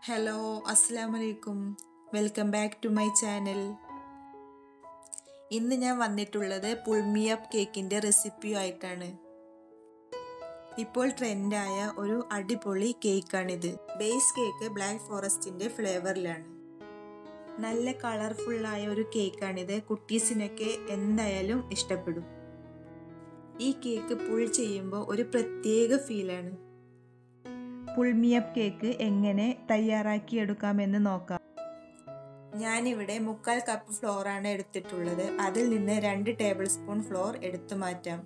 hello അസ്സാം വലൈക്കും welcome back to my channel ഇന്ന് ഞാൻ വന്നിട്ടുള്ളത് പുൾമിയപ്പ് കേക്കിൻ്റെ റെസിപ്പിയുമായിട്ടാണ് ഇപ്പോൾ ട്രെൻഡായ ഒരു അടിപൊളി കേക്കാണിത് ബേസ് കേക്ക് ബ്ലാക്ക് ഫോറസ്റ്റിൻ്റെ ഫ്ലേവറിലാണ് നല്ല കളർഫുള്ളായ ഒരു കേക്കാണിത് കുട്ടീസിനൊക്കെ എന്തായാലും ഇഷ്ടപ്പെടും ഈ കേക്ക് പുൾ ചെയ്യുമ്പോൾ ഒരു പ്രത്യേക ഫീലാണ് പുൾമിയപ്പ് കേക്ക് എങ്ങനെ തയ്യാറാക്കിയെടുക്കാമെന്ന് നോക്കാം ഞാനിവിടെ മുക്കാൽ കപ്പ് ഫ്ലോറാണ് എടുത്തിട്ടുള്ളത് അതിൽ നിന്ന് രണ്ട് ടേബിൾ സ്പൂൺ ഫ്ലോർ എടുത്തു മാറ്റാം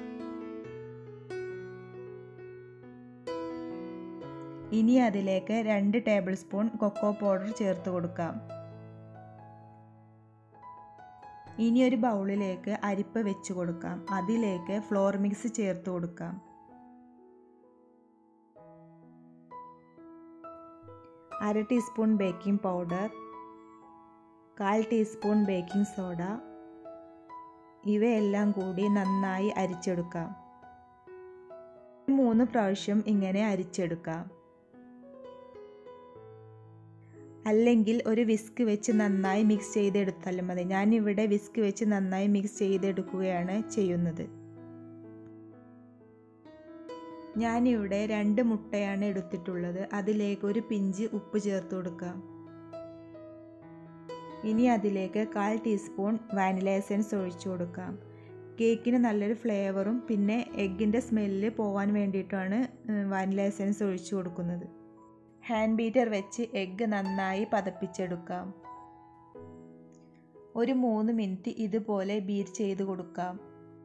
ഇനി അതിലേക്ക് രണ്ട് ടേബിൾ സ്പൂൺ കൊക്കോ പൗഡർ ചേർത്ത് കൊടുക്കാം ഇനി ഒരു ബൗളിലേക്ക് അരിപ്പ വെച്ച് കൊടുക്കാം അതിലേക്ക് ഫ്ലോർ മിക്സ് ചേർത്ത് കൊടുക്കാം അര ടീസ്പൂൺ ബേക്കിംഗ് പൗഡർ കാൽ ടീസ്പൂൺ ബേക്കിംഗ് സോഡ ഇവയെല്ലാം കൂടി നന്നായി അരിച്ചെടുക്കാം മൂന്ന് പ്രാവശ്യം ഇങ്ങനെ അരിച്ചെടുക്കാം അല്ലെങ്കിൽ ഒരു വിസ്ക് വെച്ച് നന്നായി മിക്സ് ചെയ്തെടുത്താലും മതി ഞാനിവിടെ വിസ്ക് വെച്ച് നന്നായി മിക്സ് ചെയ്തെടുക്കുകയാണ് ചെയ്യുന്നത് ഞാനിവിടെ രണ്ട് മുട്ടയാണ് എടുത്തിട്ടുള്ളത് അതിലേക്ക് ഒരു പിഞ്ച് ഉപ്പ് ചേർത്ത് കൊടുക്കാം ഇനി അതിലേക്ക് കാൽ ടീസ്പൂൺ വാനില എസൻസ് ഒഴിച്ചു കൊടുക്കാം കേക്കിന് നല്ലൊരു ഫ്ലേവറും പിന്നെ എഗ്ഗിൻ്റെ സ്മെല്ല് പോകാൻ വേണ്ടിയിട്ടാണ് വാനില എസൻസ് ഒഴിച്ചു കൊടുക്കുന്നത് ഹാൻഡ് ബീറ്റർ വെച്ച് എഗ്ഗ് നന്നായി പതപ്പിച്ചെടുക്കാം ഒരു മൂന്ന് മിനിറ്റ് ഇതുപോലെ ബീറ്റ് ചെയ്ത് കൊടുക്കാം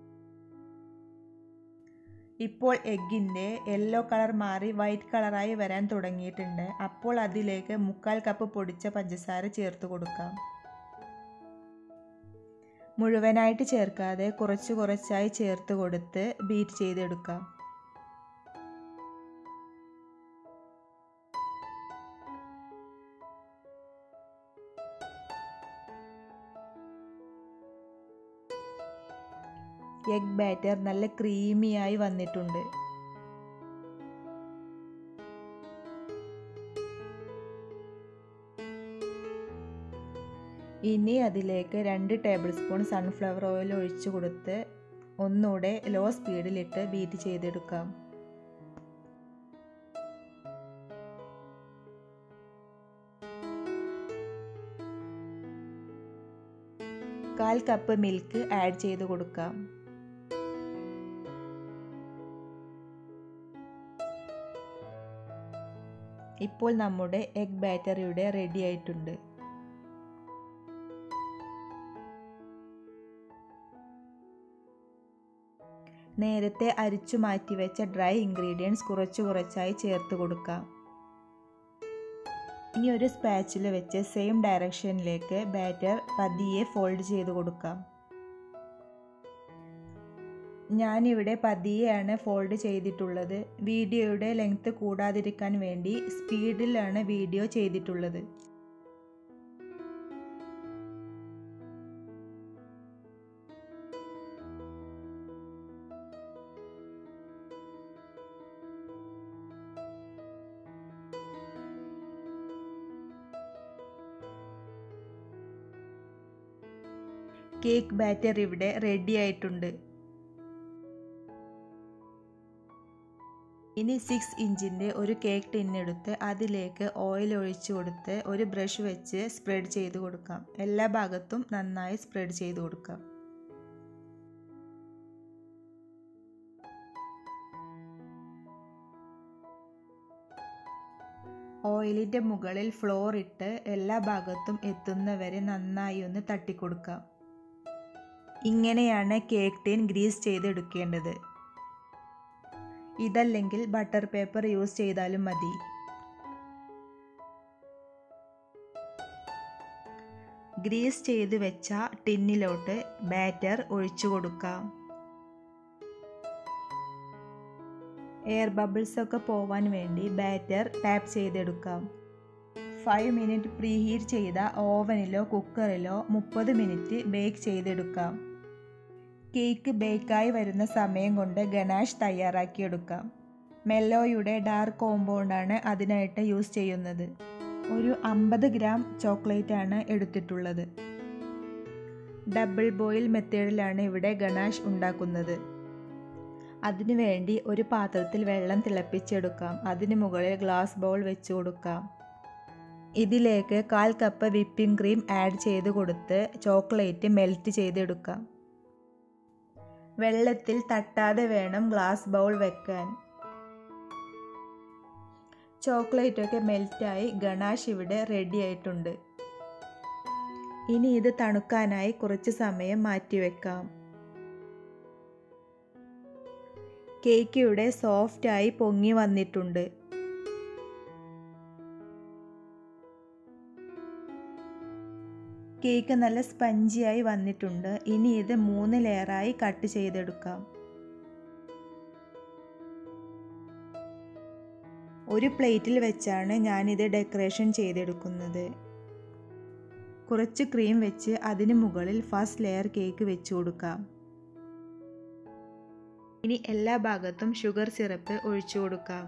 ഇപ്പോൾ എഗ്ഗിൻ്റെ യെല്ലോ കളർ മാറി വൈറ്റ് കളറായി വരാൻ തുടങ്ങിയിട്ടുണ്ട് അപ്പോൾ അതിലേക്ക് മുക്കാൽ കപ്പ് പൊടിച്ച പഞ്ചസാര ചേർത്ത് കൊടുക്കാം മുഴുവനായിട്ട് ചേർക്കാതെ കുറച്ച് കുറച്ചായി ചേർത്ത് കൊടുത്ത് ബീറ്റ് ചെയ്തെടുക്കാം എഗ് ബാറ്റർ നല്ല ക്രീമിയായി വന്നിട്ടുണ്ട് ഇനി അതിലേക്ക് രണ്ട് ടേബിൾ സ്പൂൺ സൺഫ്ലവർ ഓയിൽ ഒഴിച്ചു കൊടുത്ത് ഒന്നുകൂടെ ലോ സ്പീഡിലിട്ട് ബീറ്റ് ചെയ്തെടുക്കാം കാൽ കപ്പ് മിൽക്ക് ആഡ് ചെയ്ത് കൊടുക്കാം ഇപ്പോൾ നമ്മുടെ എഗ് ബാറ്റർ ഇവിടെ റെഡി ആയിട്ടുണ്ട് നേരത്തെ അരിച്ചു മാറ്റിവെച്ച ഡ്രൈ ഇൻഗ്രീഡിയൻസ് കുറച്ച് കുറച്ചായി ചേർത്ത് കൊടുക്കാം ഇനി ഒരു സ്പാച്ചിൽ വെച്ച് സെയിം ഡയറക്ഷനിലേക്ക് ബാറ്റർ പതിയെ ഫോൾഡ് ചെയ്ത് കൊടുക്കാം ഞാനിവിടെ പതിയെയാണ് ഫോൾഡ് ചെയ്തിട്ടുള്ളത് വീഡിയോയുടെ ലെങ്ത്ത് കൂടാതിരിക്കാൻ വേണ്ടി സ്പീഡിലാണ് വീഡിയോ ചെയ്തിട്ടുള്ളത് കേക്ക് ബാറ്റർ ഇവിടെ റെഡി ആയിട്ടുണ്ട് ഇനി സിക്സ് ഇഞ്ചിൻ്റെ ഒരു കേക്ക് ടിന്നെടുത്ത് അതിലേക്ക് ഓയിൽ ഒഴിച്ചു കൊടുത്ത് ഒരു ബ്രഷ് വെച്ച് സ്പ്രെഡ് ചെയ്ത് കൊടുക്കാം എല്ലാ ഭാഗത്തും നന്നായി സ്പ്രെഡ് ചെയ്ത് കൊടുക്കാം ഓയിലിൻ്റെ മുകളിൽ ഫ്ലോർ ഇട്ട് എല്ലാ ഭാഗത്തും എത്തുന്നവരെ നന്നായി ഒന്ന് തട്ടിക്കൊടുക്കാം ഇങ്ങനെയാണ് കേക്ക് ടീൻ ഗ്രീസ് ചെയ്തെടുക്കേണ്ടത് ഇതല്ലെങ്കിൽ ബട്ടർ പേപ്പർ യൂസ് ചെയ്താലും മതി ഗ്രീസ് ചെയ്ത് വെച്ച ടിന്നിലോട്ട് ബാറ്റർ ഒഴിച്ചു കൊടുക്കാം എയർ ബബിൾസ് ഒക്കെ പോവാൻ വേണ്ടി ബാറ്റർ ടാപ്പ് ചെയ്തെടുക്കാം ഫൈവ് മിനിറ്റ് പ്രീ ഹീറ്റ് ചെയ്ത ഓവനിലോ കുക്കറിലോ മുപ്പത് മിനിറ്റ് ബേക്ക് ചെയ്തെടുക്കാം കേക്ക് ബേക്കായി വരുന്ന സമയം കൊണ്ട് ഗണാഷ് തയ്യാറാക്കിയെടുക്കാം മെല്ലോയുടെ ഡാർക്ക് കോമ്പൗണ്ടാണ് അതിനായിട്ട് യൂസ് ചെയ്യുന്നത് ഒരു അമ്പത് ഗ്രാം ചോക്ലേറ്റ് ആണ് എടുത്തിട്ടുള്ളത് ഡബിൾ ബോയിൽ മെത്തേഡിലാണ് ഇവിടെ ഗണാഷ് ഉണ്ടാക്കുന്നത് അതിനു വേണ്ടി ഒരു പാത്രത്തിൽ വെള്ളം തിളപ്പിച്ചെടുക്കാം അതിന് മുകളിൽ ഗ്ലാസ് ബൗൾ വെച്ച് കൊടുക്കാം ഇതിലേക്ക് കാൽ കപ്പ് വിപ്പിംഗ് ക്രീം ആഡ് ചെയ്ത് കൊടുത്ത് ചോക്ലേറ്റ് മെൽറ്റ് ചെയ്തെടുക്കാം വെള്ളത്തിൽ തട്ടാതെ വേണം ഗ്ലാസ് ബൗൾ വെക്കാൻ ചോക്ലേറ്റ് ഒക്കെ മെൽറ്റായി ഗണാഷ് ഇവിടെ റെഡി ആയിട്ടുണ്ട് ഇനി ഇത് തണുക്കാനായി കുറച്ച് സമയം മാറ്റിവെക്കാം കേക്ക് ഇവിടെ സോഫ്റ്റായി പൊങ്ങി വന്നിട്ടുണ്ട് കേക്ക് നല്ല സ്പഞ്ചിയായി വന്നിട്ടുണ്ട് ഇനി ഇത് മൂന്ന് ലെയറായി കട്ട് ചെയ്തെടുക്കാം ഒരു പ്ലേറ്റിൽ വെച്ചാണ് ഞാനിത് ഡെക്കറേഷൻ ചെയ്തെടുക്കുന്നത് കുറച്ച് ക്രീം വെച്ച് അതിന് മുകളിൽ ഫസ്റ്റ് ലെയർ കേക്ക് വെച്ച് കൊടുക്കാം ഇനി എല്ലാ ഭാഗത്തും ഷുഗർ സിറപ്പ് ഒഴിച്ചു കൊടുക്കാം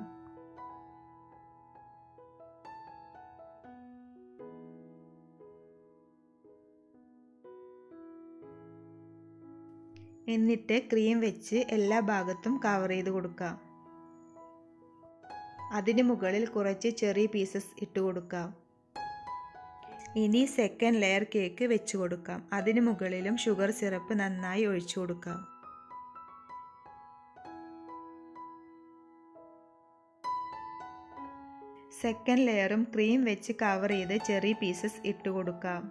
എന്നിട്ട് ക്രീം വെച്ച് എല്ലാ ഭാഗത്തും കവർ ചെയ്ത് കൊടുക്കാം അതിന് മുകളിൽ കുറച്ച് ചെറിയ പീസസ് ഇട്ട് കൊടുക്കാം ഇനി സെക്കൻഡ് ലെയർ കേക്ക് വെച്ച് കൊടുക്കാം അതിന് മുകളിലും ഷുഗർ സിറപ്പ് നന്നായി ഒഴിച്ചു കൊടുക്കാം സെക്കൻഡ് ലെയറും ക്രീം വെച്ച് കവർ ചെയ്ത് ചെറിയ പീസസ് ഇട്ട് കൊടുക്കാം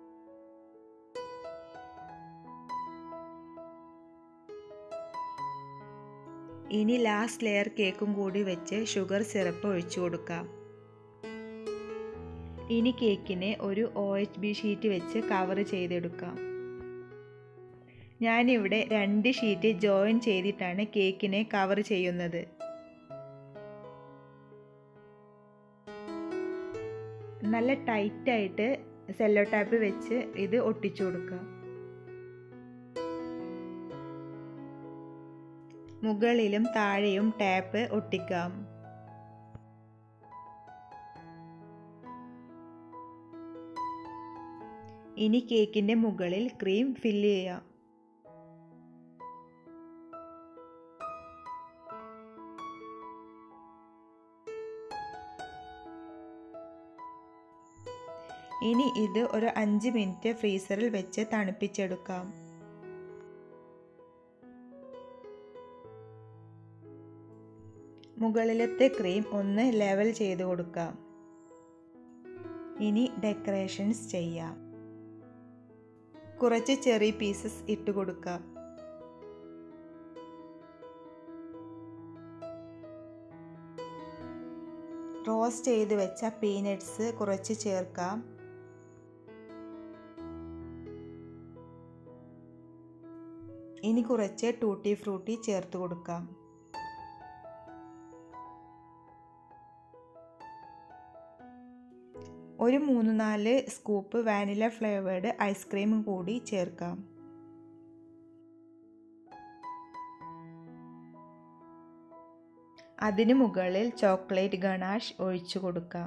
ഇനി ലാസ്റ്റ് ലെയർ കേക്കും കൂടി വെച്ച് ഷുഗർ സിറപ്പ് ഒഴിച്ചു കൊടുക്കാം ഇനി കേക്കിനെ ഒരു ഒ എച്ച് ബി ഷീറ്റ് വെച്ച് കവർ ചെയ്തെടുക്കാം ഞാനിവിടെ രണ്ട് ഷീറ്റ് ജോയിൻ ചെയ്തിട്ടാണ് കേക്കിനെ കവർ ചെയ്യുന്നത് നല്ല ടൈറ്റായിട്ട് സെല്ലോ ടാപ്പ് വെച്ച് ഇത് ഒട്ടിച്ചു കൊടുക്കുക മുകളിലും താഴെയും ടാപ്പ് ഒട്ടിക്കാം ഇനി കേക്കിൻ്റെ മുകളിൽ ക്രീം ഫില്ല് ചെയ്യാം ഇനി ഇത് ഒരു അഞ്ച് മിനിറ്റ് ഫ്രീസറിൽ വെച്ച് തണുപ്പിച്ചെടുക്കാം മുകളിലത്തെ ക്രീം ഒന്ന് ലെവൽ ചെയ്ത് കൊടുക്കാം ഇനി ഡെക്കറേഷൻസ് ചെയ്യാം കുറച്ച് ചെറിയ പീസസ് ഇട്ട് കൊടുക്കാം റോസ്റ്റ് ചെയ്ത് വെച്ച പീനട്സ് കുറച്ച് ചേർക്കാം ഇനി കുറച്ച് ടൂട്ടി ഫ്രൂട്ടി ചേർത്ത് കൊടുക്കാം ഒരു മൂന്ന് നാല് സ്കൂപ്പ് വാനില ഫ്ലേവേർഡ് ഐസ്ക്രീമും കൂടി ചേർക്കാം അതിന് മുകളിൽ ചോക്ലേറ്റ് ഗണാഷ് ഒഴിച്ചു കൊടുക്കാം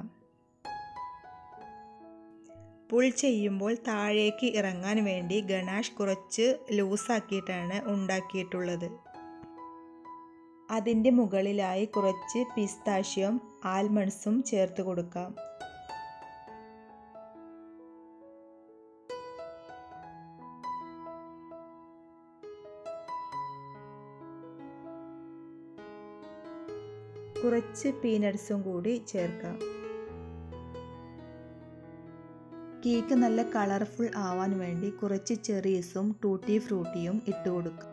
പുൾ ചെയ്യുമ്പോൾ താഴേക്ക് ഇറങ്ങാൻ വേണ്ടി ഗണാഷ് കുറച്ച് ലൂസാക്കിയിട്ടാണ് ഉണ്ടാക്കിയിട്ടുള്ളത് അതിൻ്റെ മുകളിലായി കുറച്ച് പിസ്താഷ്യം ആൽമണ്ട്സും ചേർത്ത് കൊടുക്കാം കുറച്ച് പീനട്സും കൂടി ചേർക്കാം കേക്ക് നല്ല കളർഫുൾ ആവാൻ വേണ്ടി കുറച്ച് ചെറീസും ടൂട്ടി ഫ്രൂട്ടിയും ഇട്ട് കൊടുക്കും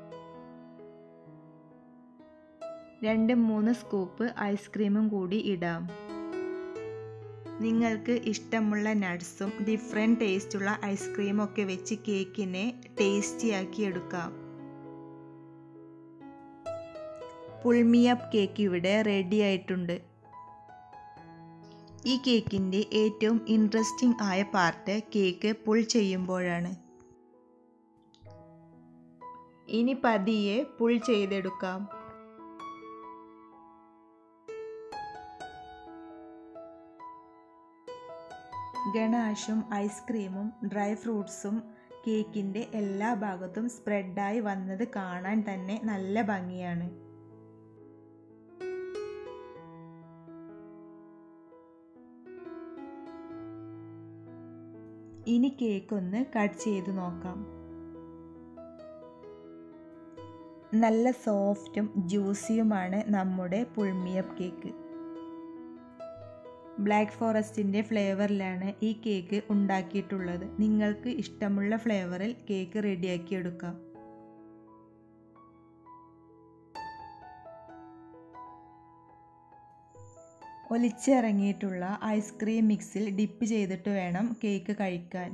രണ്ട് മൂന്ന് സ്കൂപ്പ് ഐസ്ക്രീമും കൂടി ഇടാം നിങ്ങൾക്ക് ഇഷ്ടമുള്ള നട്ട്സും ഡിഫറെൻറ്റ് ടേസ്റ്റുള്ള ഐസ്ക്രീമൊക്കെ വെച്ച് കേക്കിനെ ടേസ്റ്റിയാക്കി എടുക്കാം പുൾമിയപ്പ് കേക്ക് ഇവിടെ റെഡി ആയിട്ടുണ്ട് ഈ കേക്കിൻ്റെ ഏറ്റവും ഇൻട്രസ്റ്റിംഗ് ആയ പാർട്ട് കേക്ക് പുൾ ചെയ്യുമ്പോഴാണ് ഇനി പതിയെ പുൾ ചെയ്തെടുക്കാം ഗണാഷും ഐസ്ക്രീമും ഡ്രൈ ഫ്രൂട്ട്സും കേക്കിൻ്റെ എല്ലാ ഭാഗത്തും സ്പ്രെഡായി വന്നത് കാണാൻ തന്നെ നല്ല ഭംഗിയാണ് ഇനി കേക്ക് ഒന്ന് കട്ട് ചെയ്ത് നോക്കാം നല്ല സോഫ്റ്റും ജ്യൂസിയുമാണ് നമ്മുടെ പുൾമിയപ്പ് കേക്ക് ബ്ലാക്ക് ഫോറസ്റ്റിൻ്റെ ഫ്ലേവറിലാണ് ഈ കേക്ക് ഉണ്ടാക്കിയിട്ടുള്ളത് നിങ്ങൾക്ക് ഇഷ്ടമുള്ള ഫ്ലേവറിൽ കേക്ക് റെഡിയാക്കി എടുക്കാം ഒലിച്ചിറങ്ങിയിട്ടുള്ള ഐസ്ക്രീം മിക്സിൽ ഡിപ്പ് ചെയ്തിട്ട് വേണം കേക്ക് കഴിക്കാൻ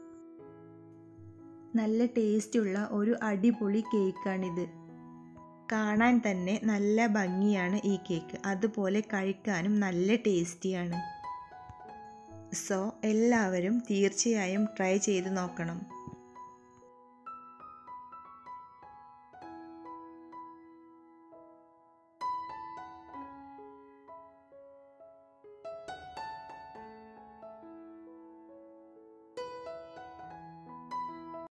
നല്ല ടേസ്റ്റുള്ള ഒരു അടിപൊളി കേക്കാണിത് കാണാൻ തന്നെ നല്ല ഭംഗിയാണ് ഈ കേക്ക് അതുപോലെ കഴിക്കാനും നല്ല ടേസ്റ്റിയാണ് സോ എല്ലാവരും തീർച്ചയായും ട്രൈ ചെയ്ത് നോക്കണം